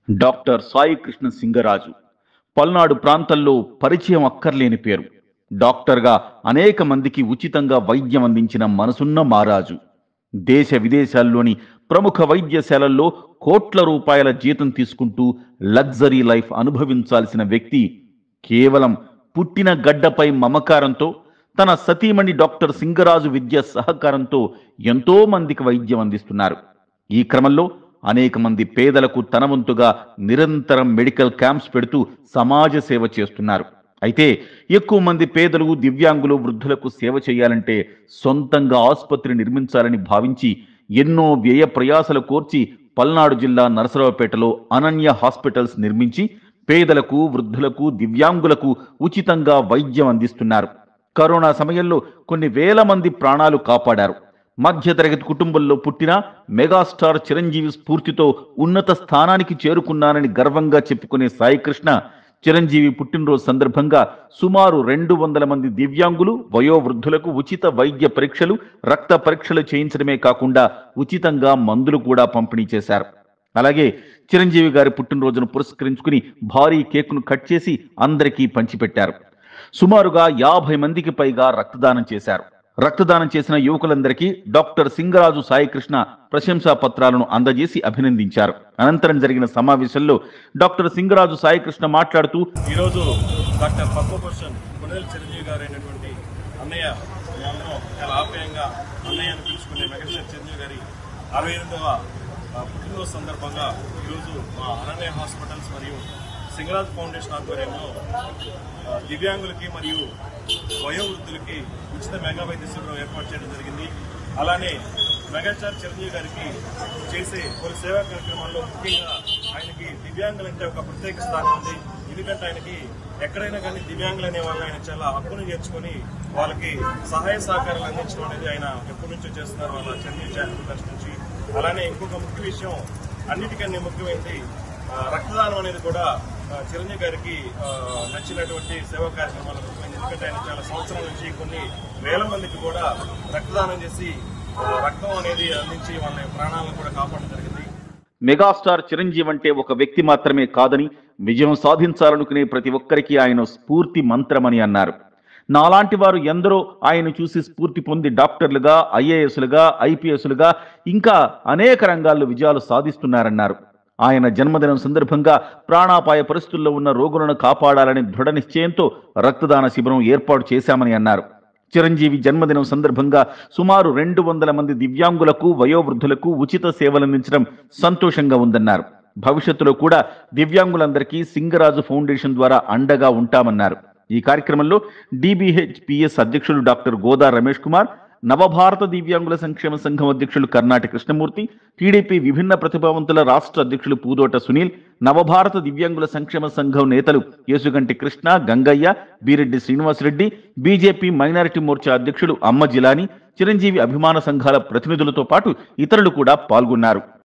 doctor Sai Krishna Singaraju Palnadu ప్రాంతంలో పరిచయం అక్కర్లేని పేరు డాక్టర్గా అనేక మందికి ఉచితంగా వైద్యం అందించిన మనసున్న మారాజు దేశ విదేశాల్లోని ప్రముఖ వైద్యశాలల్లో కోట్ల రూపాయల జీతం తీసుకుంటూ లగ్జరీ లైఫ్ అనుభవించాల్సిన వ్యక్తి కేవలం పుట్టిన గడ్డపై మమకారంతో తన సతీమణి డాక్టర్ సింగరాజు విద్య సహకారంతో ఎంతో మందికి వైద్యం అందిస్తున్నారు ఈ క్రమంలో అనేక మంది పేదలకు తన వంతుగా నిరంతరం మెడికల్ క్యాంప్స్ పెడుతూ సమాజ సేవ చేస్తున్నారు అయితే ఎక్కువ మంది పేదలు దివ్యాంగులు వృద్ధులకు సేవ చేయాలంటే సొంతంగా ఆసుపత్రి నిర్మించాలని భావించి ఎన్నో వ్యయ ప్రయాసలు కోర్చి పల్నాడు జిల్లా నరసరావుపేటలో అనన్య హాస్పిటల్స్ నిర్మించి పేదలకు వృద్ధులకు దివ్యాంగులకు ఉచితంగా వైద్యం అందిస్తున్నారు కరోనా సమయంలో కొన్ని వేల మంది ప్రాణాలు కాపాడారు మధ్యతరగతి కుటుంబంలో పుట్టిన మెగాస్టార్ చిరంజీవి స్ఫూర్తితో ఉన్నత స్థానానికి చేరుకున్నానని గర్వంగా చెప్పుకునే సాయికృష్ణ చిరంజీవి పుట్టినరోజు సందర్భంగా సుమారు రెండు వందల మంది దివ్యాంగులు వయోవృద్ధులకు ఉచిత వైద్య పరీక్షలు రక్త పరీక్షలు చేయించడమే కాకుండా ఉచితంగా మందులు కూడా పంపిణీ చేశారు అలాగే చిరంజీవి గారి పుట్టినరోజును పురస్కరించుకుని భారీ కేకును కట్ చేసి అందరికీ పంచిపెట్టారు సుమారుగా యాభై మందికి పైగా రక్తదానం చేశారు రక్తదానం చేసిన యువకులందరికీ డాక్టర్ సింగరాజు సాయికృష్ణ ప్రశంసా పత్రాలను అందజేసి అభినందించారు అనంతరం జరిగిన సమావేశంలో డాక్టర్ సింగరాజు సాయికృష్ణ మాట్లాడుతూ ఈరోజు డాక్టర్ పద్మభూషణ్ కొనేల్ చిరంజీవి గారు అయినటువంటి అన్నయ్య మేమందరం చాలా ఆప్యాయంగా అన్నయ్య అని పిలుచుకునే మెగాస్టార్ చిరంజీవి గారి అరవై ఎనిమిదవ ఆ, పుట్టినరోజు సందర్భంగా ఈరోజు మా అనన్య హాస్పిటల్స్ మరియు సింగరాజ్ ఫౌండేషన్ ఆధ్వర్యంలో ఆ, దివ్యాంగులకి మరియు వయోవృద్ధులకి ఉచిత మెగా వైద్య శిబిరం ఏర్పాటు చేయడం జరిగింది అలానే మెగాస్టార్ చిరంజీవి గారికి చేసే కొన్ని సేవా కార్యక్రమాల్లో ముఖ్యంగా ఆయనకి దివ్యాంగులంటే ఒక ప్రత్యేక స్థానం ఉంది ఎందుకంటే ఆయనకి ఎక్కడైనా కానీ దివ్యాంగులు అనే వాళ్ళు ఆయన చాలా హక్కును చేర్చుకొని వాళ్ళకి సహాయ సహకారాలు అందించడం అనేది ఆయన ఎప్పటి నుంచో చేస్తున్నారు వాళ్ళ చిరంజీవి చారిటబుల్ ట్రస్ట్ నుంచి అలానే ఇంకొక ముఖ్య విషయం అన్నిటికన్నా ముఖ్యమైనది ఆ, రక్తదానం అనేది కూడా ఆ, చిరంజీవి గారికి ఆ, నచ్చినటువంటి సేవా కార్యక్రమాలు ముఖ్యమైనది ఎందుకంటే ఆయన చాలా సంవత్సరాల నుంచి కొన్ని వేల మందికి కూడా రక్తదానం చేసి ఆ, రక్తం అనేది అందించి వాళ్ళ ప్రాణాలను కూడా కాపాడడం జరిగింది మెగాస్టార్ చిరంజీవి అంటే ఒక వ్యక్తి మాత్రమే కాదని విజయం సాధించాలనుకునే ప్రతి ఒక్కరికి ఆయన స్ఫూర్తి మంత్రమని అన్నారు నాలాంటి వారు ఎందరో ఆయన చూసి స్ఫూర్తి పొంది డాక్టర్లుగా ఐఏఎస్లుగా ఐపీఎస్లుగా ఇంకా అనేక రంగాల్లో విజయాలు సాధిస్తున్నారన్నారు ఆయన జన్మదినం సందర్భంగా ప్రాణాపాయ పరిస్థితుల్లో ఉన్న రోగులను కాపాడాలని దృఢ నిశ్చయంతో రక్తదాన శిబిరం ఏర్పాటు చేశామని అన్నారు చిరంజీవి జన్మదినం సందర్భంగా సుమారు రెండు వందల మంది దివ్యాంగులకు వయోవృద్ధులకు ఉచిత సేవలందించడం సంతోషంగా ఉందన్నారు భవిష్యత్తులో కూడా దివ్యాంగులందరికీ సింగరాజు ఫౌండేషన్ ద్వారా అండగా ఉంటామన్నారు ఈ కార్యక్రమంలో డిబిహెచ్పిఎస్ అధ్యక్షులు డాక్టర్ గోదా రమేష్ కుమార్ నవభారత దివ్యాంగుల సంక్షేమ సంఘం అధ్యక్షులు కర్ణాటి కృష్ణమూర్తి టీడీపీ విభిన్న ప్రతిభావంతుల రాష్ట్ర అధ్యక్షులు పూదోట సునీల్ నవభారత దివ్యాంగుల సంక్షేమ సంఘం నేతలు యేసుగంటి కృష్ణ గంగయ్య బీరెడ్డి శ్రీనివాసరెడ్డి బీజేపీ మైనారిటీ మోర్చా అధ్యక్షులు అమ్మ జిలాని చిరంజీవి అభిమాన సంఘాల ప్రతినిధులతో పాటు ఇతరులు కూడా పాల్గొన్నారు